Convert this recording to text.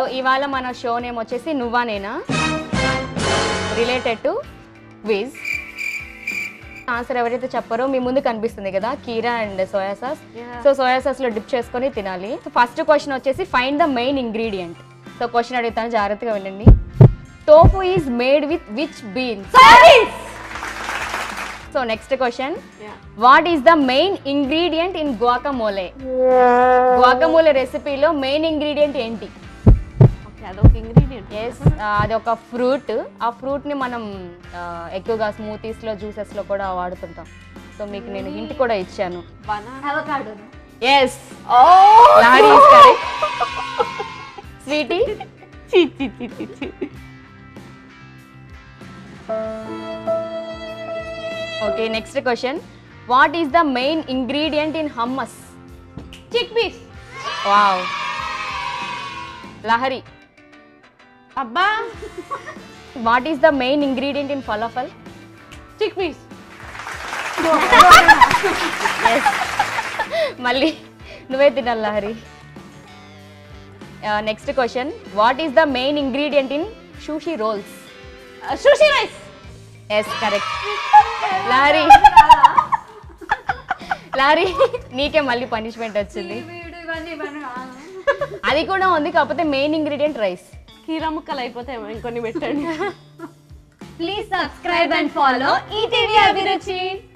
ఇవాళ మన show name వచ్చేసి నువ్వా నేనా రిలేటెడ్ టు క్విజ్ ఆన్సర్ ఎవరైతే చెప్పారో మీ ముందు కనిపిస్తుంది కదా కీరా and soya sauce so soya sauce లో డిప్ చేసుకొని తినాలి సో ఫస్ట్ క్వశ్చన్ వచ్చేసి find the main ingredient so question అడుగుతాను జాగ్రత్తగా వినండి tofu is made with which beans so next question what is the main ingredient in guacamole guacamole రెసిపీలో main ingredient ఏంటి okay అదొక ఇంగ్రీడియంట్ ఎస్ అది ఒక fruit ఆ ఫ్రూట్ని మనం ఆ, ఎక్కువగా స్మూతీస్లో జ్యూసెస్లో కూడా వాడుతుంటాం సో మీకు నేను హింట్ కూడా ఇచ్చాను బనానా ఎస్ లారీ స్వీటీ చి చి చి చి చి okay next question what is the main ingredient in hummus chickpeas wow Lahari అబ్బా what is the main ingredient in falafel chickpeas మళ్ళీ నువ్వే తినాలి Lahari next question what is the main ingredient in sushi rolls sushi rice yes correct Lahari Lahari నీకే మళ్ళీ punishment వచ్చింది అది కూడా ఉంది కాకపోతే మెయిన్ ఇంగ్రీడియంట్ రైస్ కీరా ముక్కలు అయిపోతాయేమో ఇంకొన్ని పెట్టండి Please subscribe and follow ETV Abhiruchi.